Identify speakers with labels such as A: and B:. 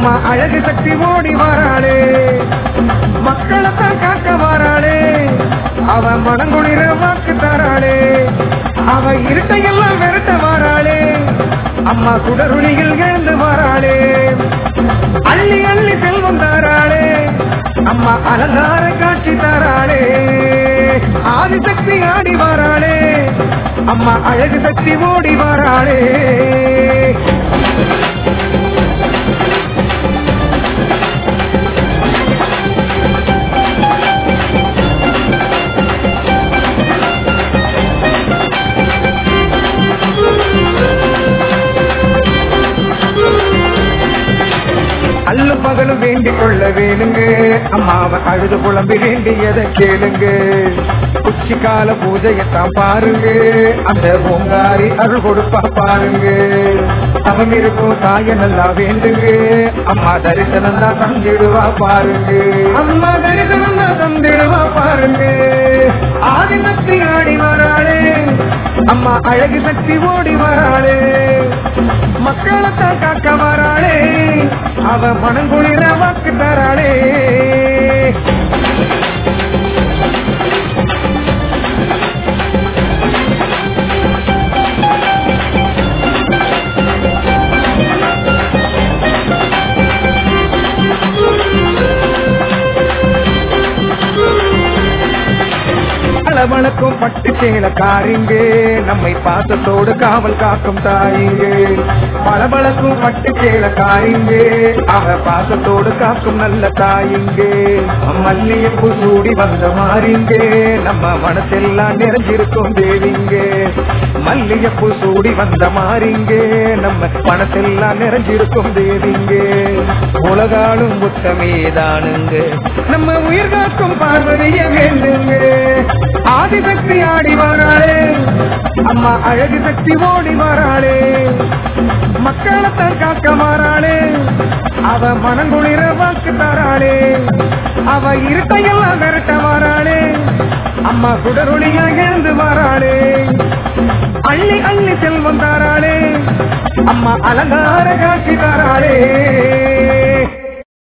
A: அம்மா அழகு சக்தி ஓடி வாராளே மக்களைத்தான் காக்க வாராளே அவ மனங்குளிர வாக்கு தராளே அவ இருட்டையெல்லாம் விரட்ட வாராளே அம்மா சுடருளியில் எழுந்து வாராளே அள்ளி அள்ளி செல்வம் தாராளே அம்மா அலங்கார காட்சி தாராளே ஆதிசக்தி ஆடி வாராளே அம்மா அழகு சக்தி ஓடி வாராளே அல்லும் பகலும் வேண்டிக் கொள்ள வேணுங்க அம்மாவை அழுது புலம்பி வேண்டியதை கேளுங்க உச்சி கால பூஜையத்தான் பாருங்க அந்த பூங்காரி அருள் கொடுப்பா பாருங்க அவன் இருக்கும் தாய நல்லா வேண்டுங்க அம்மா தரிசனம் தான் தந்திடுவா பாருங்க அம்மா தரிசனம் தான் தந்திடுவா பாருங்க ஆதி சக்தி ஆடி வராளே அம்மா அழகு சக்தி ஓடி வராளே மக்களைத்தான் காக்க வராளே அவ மனங்குளிர வாக்கு தராளே அளவணக்கும் பட்டு சேல காரிங்க நம்மை பாசத்தோடு காவல் காக்கும் தாயிங்க பளபளக்கும் பட்டு சேல காரிங்க அவ பாசத்தோடு காக்கும் நல்ல தாயிங்க மல்லியப்பூ சூடி வந்த மாறிங்க நம்ம மனசெல்லாம் நிறைஞ்சிருக்கும் தேவிங்க மல்லியப்பூ சூடி வந்த மாறிங்க நம்ம மனசெல்லாம் நிறைஞ்சிருக்கும் தேவிங்க உலகாலும் புத்தமேதானுங்க நம்ம உயிர் காக்கும் பார்வதிய வேண்டுங்க ஆதிசக்தி ஆடி வாராளே அம்மா அழகு சக்தி ஓடி வாராளே மக்களைத்தான் காக்க மாறாளே அவ மனங்குளிர வாக்கு தாராளே அவ இருட்டையெல்லாம் விரட்ட வாராளே அம்மா சுடரொளியா எழுந்து வாராளே அள்ளி அள்ளி செல்வம் தாராளே அம்மா அலங்கார காட்சி தாராளே